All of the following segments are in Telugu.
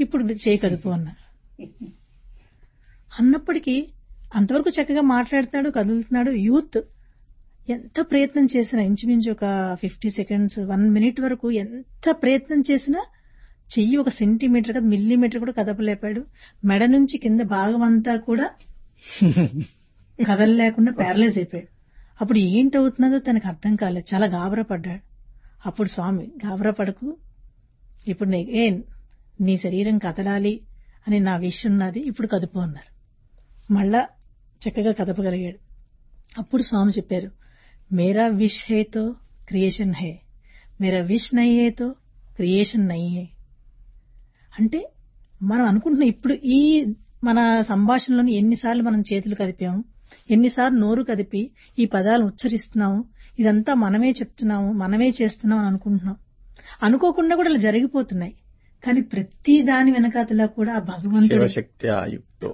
ఇప్పుడు చేయి కదుపు అన్నారు అన్నప్పటికీ అంతవరకు చక్కగా మాట్లాడుతున్నాడు కదులుతున్నాడు యూత్ ఎంత ప్రయత్నం చేసినా ఇంచుమించు ఒక ఫిఫ్టీ సెకండ్స్ వన్ మినిట్ వరకు ఎంత ప్రయత్నం చేసినా చెయ్యి ఒక సెంటీమీటర్ కదా మిల్లీమీటర్ కూడా కదపలేపాడు మెడ నుంచి కింద భాగం అంతా కూడా కదలలేకుండా ప్యారలైజ్ అయిపోయాడు అప్పుడు ఏంటవుతున్నదో తనకు అర్థం కాలేదు చాలా గాబరా పడ్డాడు అప్పుడు స్వామి గాబరా పడకు ఇప్పుడు నీ ఏ నీ శరీరం కదలాలి అని నా విష్ ఉన్నది ఇప్పుడు కదుపు అన్నారు మళ్ళా చక్కగా కదపగలిగాడు అప్పుడు స్వామి చెప్పారు మేరా విష్ హే తో క్రియేషన్ హే మేరా విష్ నహీ హే తో క్రియేషన్ నహీ హే అంటే మనం అనుకుంటున్న ఇప్పుడు ఈ మన సంభాషణలోని ఎన్నిసార్లు మనం చేతులు కదిపాము ఎన్నిసార్లు నోరు కదిపి ఈ పదాలను ఉచ్చరిస్తున్నాము ఇదంతా మనమే చెప్తున్నాము మనమే చేస్తున్నాం అని అనుకుంటున్నాం అనుకోకుండా కూడా ఇలా జరిగిపోతున్నాయి కానీ ప్రతి దాని వెనకాతలా కూడా ఆ భగవంతుడు శివశక్తి ఆయుక్తో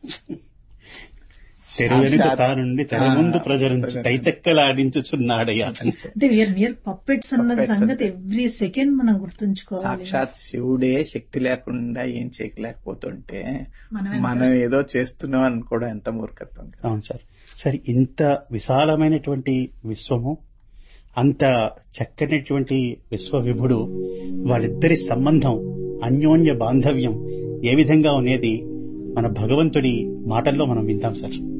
తెర వెనుక తానుండి తెర ముందు ప్రజరించి తైతెక్కలాడించుచున్నాడయ్యా అంటే విఆర్ విఆర్ పప్పెట్స్ అన్నది Puppets సంగతి ఎవ్రీ సెకండ్ మనం గుర్తుంచుకోవాలి సాక్షాత్ శివుడే శక్తి లేకుండా ఏం చేయలేకపోతుంటే మనం ఎంత- మనం ఏదో చేస్తున్నాం అనుకోవడం ఎంత మూర్ఖత్వం కదా. అవును సార్ సార్ ఇంత విశాలమైనటువంటి విశ్వము అంత చక్కనటువంటి విశ్వవిభుడు వాళ్ళిద్దరి సంబంధం అన్యోన్య బాంధవ్యం ఏ విధంగా అనేది మన భగవంతుడి మాటల్లో మనం వింటాం సార్